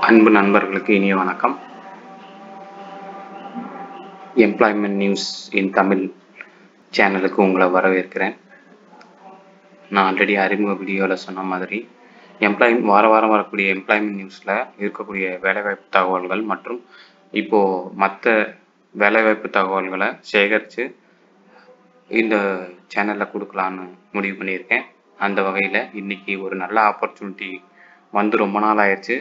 அன்பு நண்பர்களுக்கு இனிய வணக்கம் எம்ப்ளாய்மெண்ட் நியூஸ் இன் தமிழ் சேனலுக்கு உங்களை வரவேற்கிறேன் நான் ஆல்ரெடி அறிமுக வீடியோவில் சொன்ன மாதிரி எம்ப்ளாய் வார வாரம் வரக்கூடிய எம்ப்ளாய்மெண்ட் நியூஸில் இருக்கக்கூடிய வேலைவாய்ப்பு தகவல்கள் மற்றும் இப்போது மற்ற வேலைவாய்ப்பு தகவல்களை சேகரித்து இந்த சேனலில் கொடுக்கலான்னு முடிவு பண்ணியிருக்கேன் அந்த வகையில் இன்னைக்கு ஒரு நல்ல ஆப்பர்ச்சுனிட்டி வந்து ரொம்ப நாள் ஆயிடுச்சு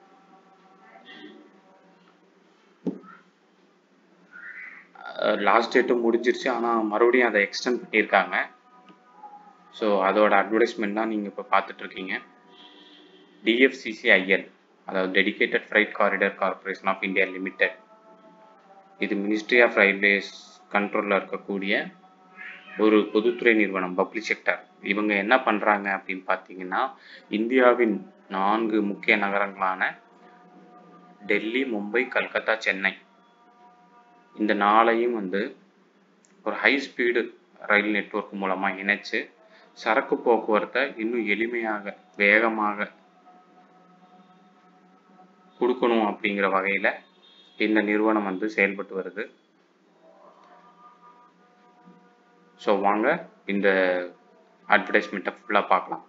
லாஸ்ட் டேட்டும் முடிஞ்சிருச்சு ஆனால் மறுபடியும் அதை எக்ஸ்டெண்ட் பண்ணியிருக்காங்க ஸோ அதோட அட்வர்டைஸ்மெண்ட் தான் நீங்கள் இப்போ பார்த்துட்டு இருக்கீங்க டிஎஃப்சிசிஐஎல் அதாவது dedicated freight corridor corporation of India limited இது மினிஸ்ட்ரி ஆஃப் ரயில்வேஸ் கண்ட்ரோலில் இருக்கக்கூடிய ஒரு பொதுத்துறை நிறுவனம் பப்ளிக் செக்டர் இவங்க என்ன பண்ணுறாங்க அப்படின்னு பார்த்தீங்கன்னா இந்தியாவின் நான்கு முக்கிய நகரங்களான டெல்லி மும்பை கல்கத்தா சென்னை இந்த நாளையும் வந்து ஒரு ஹை ஸ்பீடு ரயில் நெட்வொர்க் மூலமாக இணைச்சு சரக்கு போக்குவரத்தை இன்னும் எளிமையாக வேகமாக கொடுக்கணும் அப்படிங்கிற வகையில் இந்த நிறுவனம் வந்து செயல்பட்டு வருது ஸோ வாங்க இந்த அட்வர்டைஸ்மெண்ட்டை ஃபுல்லாக பார்க்கலாம்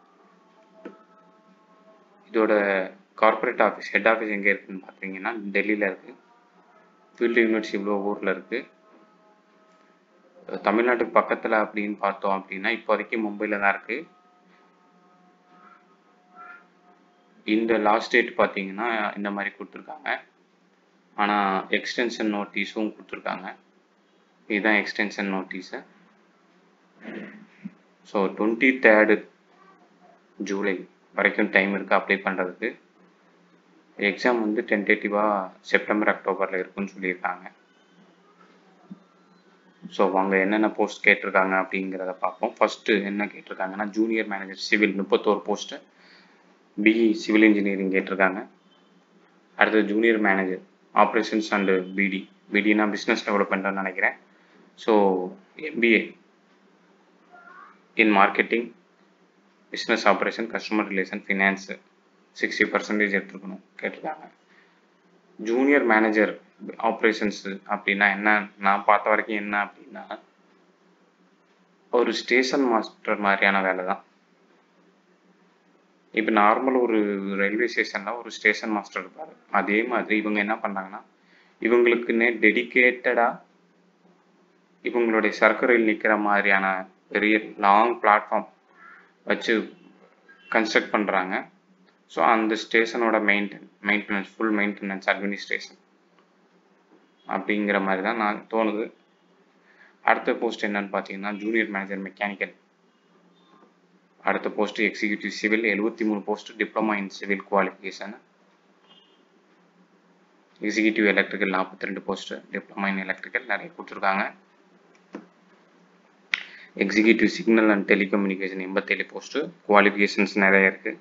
இதோட கார்ப்பரேட் ஆஃபீஸ் ஹெட் ஆஃபீஸ் எங்கே இருக்குன்னு பார்த்தீங்கன்னா டெல்லியில் இருக்குது ஃபீல்டு யூனிவர்சிட்டி இவ்வளோ ஊரில் இருக்குது தமிழ்நாட்டுக்கு பக்கத்தில் அப்படின்னு பார்த்தோம் அப்படின்னா இப்போதைக்கு மும்பையில் தான் இருக்குது இந்த லாஸ்ட் டேட் பார்த்தீங்கன்னா இந்த மாதிரி கொடுத்துருக்காங்க ஆனால் எக்ஸ்டென்ஷன் நோட்டீஸும் கொடுத்துருக்காங்க இதுதான் extension notice so twenty third July வரைக்கும் டைம் இருக்குது அப்ளை பண்ணுறதுக்கு எக்ஸாம் வந்து டென்டேட்டிவாக செப்டம்பர் அக்டோபரில் இருக்குன்னு சொல்லியிருக்காங்க ஸோ அவங்க என்னென்ன போஸ்ட் கேட்டிருக்காங்க அப்படிங்கிறத பார்ப்போம் ஃபஸ்ட்டு என்ன கேட்டிருக்காங்கன்னா ஜூனியர் மேனேஜர் சிவில் முப்பத்தோரு போஸ்ட்டு பிஇ சிவில் இன்ஜினியரிங் கேட்டிருக்காங்க அடுத்தது ஜூனியர் மேனேஜர் ஆப்ரேஷன்ஸ் அண்டு பிடி பிடினா பிஸ்னஸ் டெவலப்மெண்ட்னு நினைக்கிறேன் so MBA in marketing business operation customer relation finance sixty percentage எடுத்துருக்கணும் கேட்டிருக்காங்க ஜூனியர் மேனேஜர் ஆப்ரேஷன்ஸ் அப்படின்னா என்ன நான் பார்த்த வரைக்கும் என்ன அப்படின்னா ஒரு ஸ்டேஷன் மாஸ்டர் மாதிரியான வேலை தான் இப்போ நார்மல் ஒரு ரயில்வே ஸ்டேஷனில் ஒரு ஸ்டேஷன் மாஸ்டர் இருப்பார் அதே மாதிரி இவங்க என்ன பண்ணாங்கன்னா இவங்களுக்குன்னே டெடிக்கேட்டடாக இவங்களுடைய சரக்கு ரயில் நிற்கிற மாதிரியான பெரிய லாங் பிளாட்ஃபார்ம் வச்சு கன்ஸ்ட்ரக்ட் பண்ணுறாங்க ஸோ அந்த ஸ்டேஷனோட maintain maintenance full maintenance administration அப்படிங்கிற மாதிரி தான் நான் தோணுது அடுத்த போஸ்ட் என்னன்னு பார்த்தீங்கன்னா ஜூனியர் மேனேஜர் மெக்கானிக்கல் அடுத்த போஸ்ட் எக்ஸிக்யூட்டிவ் சிவில் எழுபத்தி மூணு post diploma in civil qualification executive electrical நாற்பத்தி ரெண்டு போஸ்ட் டிப்ளமா இன் எலக்ட்ரிக்கல் நிறைய கொடுத்துருக்காங்க எக்ஸிக்யூட்டிவ் சிக்னல் அண்ட் டெலிகம்யூனிகேஷன் எண்பத்தேழு போஸ்ட்டு குவாலிஃபிகேஷன்ஸ் நிறைய இருக்குது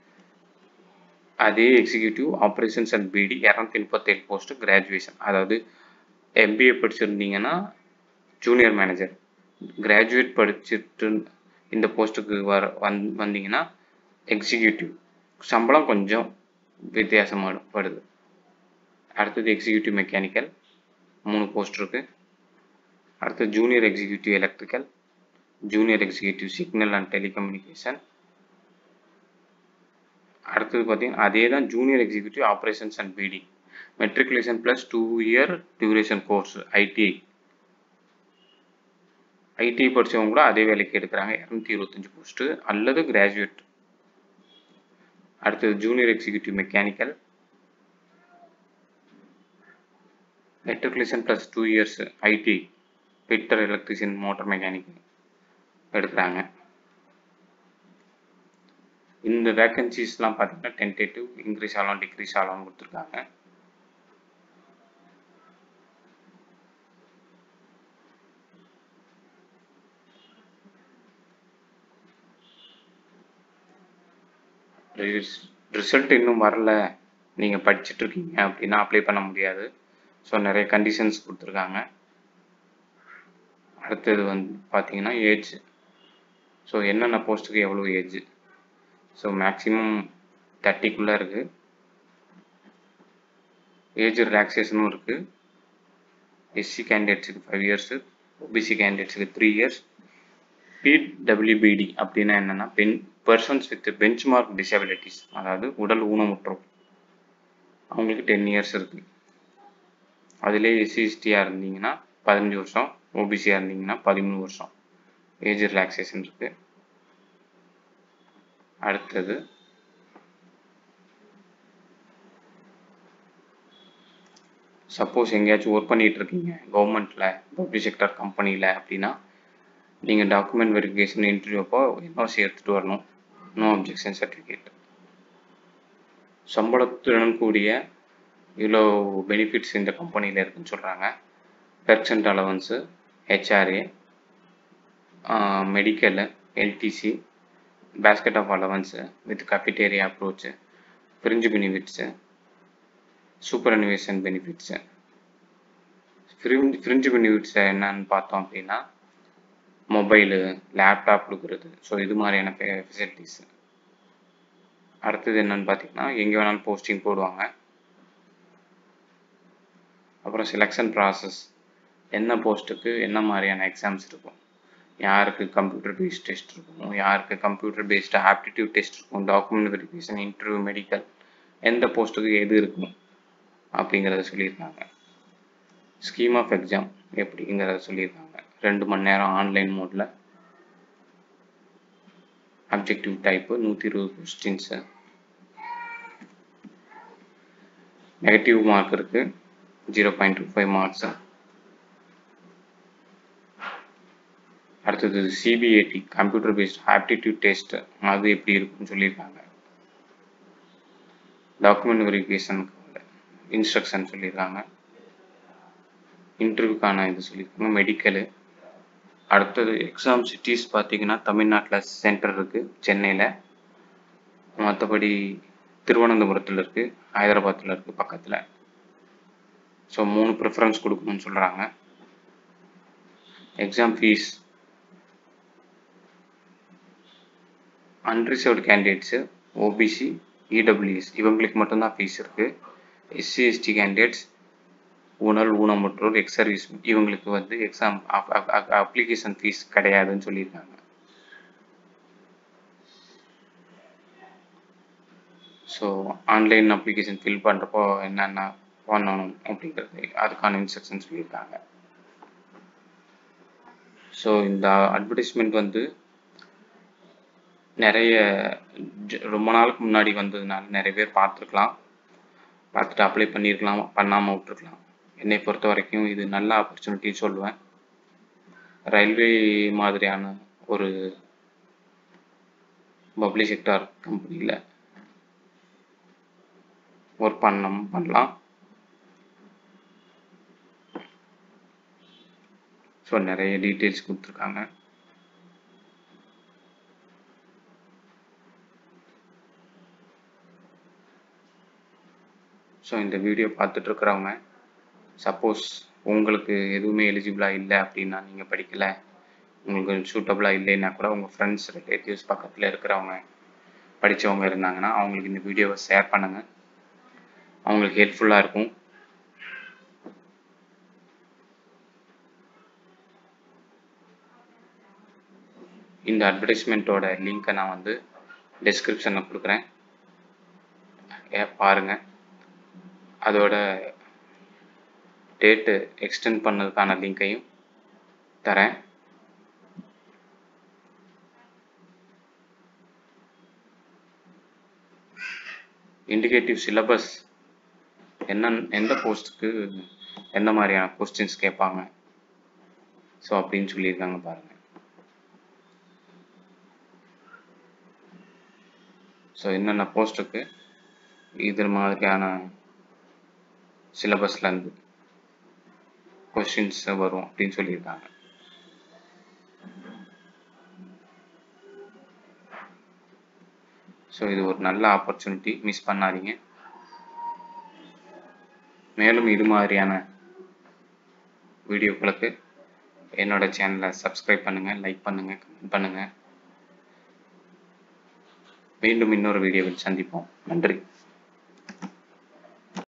அதே எக்ஸிக்யூட்டிவ் ஆப்ரேஷன்ஸ் அண்ட் பிடி இரநூத்தி முப்பத்தேழு போஸ்ட்டு கிராஜுவேஷன் அதாவது எம்பிஏ படிச்சிருந்தீங்கன்னா ஜூனியர் மேனேஜர் கிராஜுவேட் படிச்சுட்டு இந்த போஸ்ட்டுக்கு வர வந் வந்தீங்கன்னா எக்ஸிக்யூட்டிவ் சம்பளம் கொஞ்சம் வித்தியாசமாக படுது அடுத்தது எக்ஸிக்யூட்டிவ் மெக்கானிக்கல் மூணு போஸ்ட் இருக்குது அடுத்து junior executive electrical junior executive signal and telecommunication அடுத்தது பார்த்தீங்கன்னா அதே தான் junior executive operations and BD matriculation plus two year duration course ITI ITI படித்தவங்க கூட அதே வேலைக்கு எடுக்கிறாங்க இரநூத்தி இருபத்தஞ்சு போஸ்ட்டு அல்லது கிராஜுவேட் அடுத்தது junior executive mechanical matriculation plus two years IT fitter electrician motor mechanic எடுக்கிறாங்க இந்த வேக்கன்சிஸ்லாம் பார்த்தீங்கன்னா டென்டேட்டிவ் இன்க்ரீஸ் ஆகலாம் டிக்ரீஸ் ஆகலாம் கொடுத்துருக்காங்க ரிசல்ட் இன்னும் வரல நீங்கள் படிச்சுட்டு இருக்கீங்க அப்படின்னா அப்ளை பண்ண முடியாது ஸோ நிறைய கண்டிஷன்ஸ் கொடுத்துருக்காங்க அடுத்தது வந்து பார்த்தீங்கன்னா ஏஜ் ஸோ என்னென்ன போஸ்ட்டுக்கு எவ்வளோ ஏஜ் ஸோ மேக்ஸிமம் தேர்ட்டிக்குள்ளே இருக்குது ஏஜ் ரிலாக்ஸேஷனும் இருக்குது எஸ்சி கேண்டிடேட்ஸுக்கு ஃபைவ் இயர்ஸு ஓபிசி கேண்டிடேட்ஸுக்கு த்ரீ இயர்ஸ் பிடபிள்யூபிடி அப்படின்னா என்னென்னா pen persons with bench mark disabilities அதாவது உடல் ஊனமுற்றோர் அவங்களுக்கு டென் இயர்ஸ் இருக்குது அதிலே எஸ்சிஎஸ்டியாக இருந்தீங்கன்னா பதினஞ்சு வருஷம் ஓபிசியாக இருந்தீங்கன்னா பதிமூணு வருஷம் ஏஜ் ரிலாக்ஸேஷன் இருக்குது அடுத்தது சப்போஸ் எங்கேயாச்சும் ஒர்க் பண்ணிட்டு இருக்கீங்க கவர்மெண்ட்டில் பப்ளிக் செக்டர் கம்பெனியில் அப்படின்னா நீங்கள் டாக்குமெண்ட் வெரிஃபிகேஷன் இன்டர்வியூ அப்போ என்ஓசி எடுத்துகிட்டு வரணும் நோ அப்ஜெக்ஷன் சர்டிஃபிகேட் சம்பளத்துடன் கூடிய இவ்வளோ பெனிஃபிட்ஸ் இந்த கம்பெனியில் இருக்குன்னு சொல்கிறாங்க percent allowance HRA medical LTC basket of allowance with cafeteria approach fringe benefits superannuation benefits fringe fringe benefits என்னன்னு பார்த்தோம் அப்படின்னா மொபைலு லேப்டாப் கொடுக்குறது ஸோ இது மாதிரியான ஃபெசிலிட்டிஸ் அடுத்தது என்னன்னு பார்த்தீங்கன்னா எங்கே வேணாலும் போஸ்டிங் போடுவாங்க அப்புறம் செலெக்ஷன் ப்ராசஸ் என்ன போஸ்ட்டுக்கு என்ன மாதிரியான எக்ஸாம்ஸ் இருக்கும் யாருக்கு கம்ப்யூட்டர் பேஸ்ட் டெஸ்ட் இருக்கும் யாருக்கு கம்ப்யூட்டர் பேஸ்டு ஆப்டிடியூட் டெஸ்ட் இருக்கும் டாக்குமெண்ட் வெரிஃபிகேஷன் இன்டர்வியூ மெடிக்கல் எந்த போஸ்ட்டுக்கு எது இருக்கும் அப்படிங்கிறத சொல்லியிருக்காங்க ஸ்கீம் ஆஃப் எக்ஸாம் எப்படிங்கிறத சொல்லியிருக்காங்க ரெண்டு மணி நேரம் ஆன்லைன் மோடில் அப்ஜெக்டிவ் டைப்பு நூற்றி இருபது கொஸ்டின்ஸு நெகட்டிவ் மார்க் இருக்குது zero point two five marks அடுத்தது CBAT computer based aptitude test அது எப்படி இருக்குன்னு சொல்லியிருக்காங்க டாக்குமெண்ட் வெரிஃபிகேஷனுக்கு இன்ஸ்ட்ரக்ஷன் சொல்லியிருக்காங்க இன்டர்வியூக்கான இது சொல்லியிருக்காங்க மெடிக்கலு அடுத்தது எக்ஸாம் சிட்டிஸ் பார்த்தீங்கன்னா தமிழ்நாட்டில் சென்டர் இருக்குது சென்னையில் மற்றபடி திருவனந்தபுரத்தில் இருக்குது ஹைதராபாத்தில் இருக்குது பக்கத்தில் ஸோ மூணு ப்ரிஃபரன்ஸ் கொடுக்கணும்னு சொல்கிறாங்க exam fee unreserved candidates OBC EWS இவங்களுக்கு மட்டும்தான் ஃபீஸ் இருக்குது எஸ்சி எஸ்டி கேண்டிடேட்ஸ் உணல் ஊனமுற்றோர் எக்ஸ் சர்வீஸ் இவங்களுக்கு வந்து எக்ஸாம் அப்ளிகேஷன் ஃபீஸ் கிடையாதுன்னு சொல்லியிருக்காங்க ஸோ ஆன்லைன் அப்ளிகேஷன் ஃபில் பண்ணுறப்போ என்னென்ன பண்ணணும் அப்படிங்கிறது அதுக்கான இன்ஸ்ட்ரக்ஷன் சொல்லியிருக்காங்க ஸோ இந்த அட்வர்டைஸ்மெண்ட் வந்து நிறைய ரொம்ப நாளுக்கு முன்னாடி வந்ததுனால நிறைய பேர் பார்த்துருக்கலாம் பார்த்துட்டு அப்ளை பண்ணியிருக்கலாம் பண்ணாமல் விட்டுருக்கலாம் என்னை பொறுத்த வரைக்கும் இது நல்ல ஆப்பர்ச்சுனிட்டி சொல்லுவேன் ரயில்வே மாதிரியான ஒரு பப்ளிக் செக்டார் கம்பெனியில் ஒர்க் பண்ண பண்ணலாம் ஸோ நிறைய டீட்டெயில்ஸ் கொடுத்துருக்காங்க ஸோ இந்த வீடியோ பார்த்துட்டு இருக்கிறவங்க சப்போஸ் உங்களுக்கு எதுவுமே எலிஜிபிளாக இல்லை அப்படின்னா நீங்கள் படிக்கலை உங்களுக்கு சூட்டபுளாக இல்லைன்னா கூட உங்கள் ஃப்ரெண்ட்ஸ் ரிலேட்டிவ்ஸ் பக்கத்தில் இருக்கிறவங்க படித்தவங்க இருந்தாங்கன்னா அவங்களுக்கு இந்த வீடியோவை ஷேர் பண்ணுங்கள் அவங்களுக்கு ஹெல்ப்ஃபுல்லாக இருக்கும் இந்த அட்வர்டைஸ்மெண்ட்டோட லிங்க்கை நான் வந்து டிஸ்கிரிப்ஷனில் கொடுக்குறேன் பாருங்கள் அதோட டேட்டு எக்ஸ்டெண்ட் பண்ணதுக்கான லிங்க்கையும் தரேன் இண்டிகேட்டிவ் சிலபஸ் என்ன எந்த போஸ்ட்டுக்கு எந்த மாதிரியான கொஸ்டின்ஸ் கேட்பாங்க ஸோ அப்படின்னு சொல்லியிருக்காங்க பாருங்கள் ஸோ என்னென்ன போஸ்ட்டுக்கு இது மாதிரியான சிலபஸ்லேருந்து கொஷின்ஸ் வரும் அப்படின்னு சொல்லியிருக்காங்க ஸோ இது ஒரு நல்ல ஆப்பர்ச்சுனிட்டி மிஸ் பண்ணாதீங்க மேலும் இது மாதிரியான வீடியோக்களுக்கு என்னோட சேனலை சப்ஸ்கிரைப் பண்ணுங்கள் லைக் பண்ணுங்கள் கமெண்ட் பண்ணுங்கள் மீண்டும் இன்னொரு வீடியோவில் சந்திப்போம் நன்றி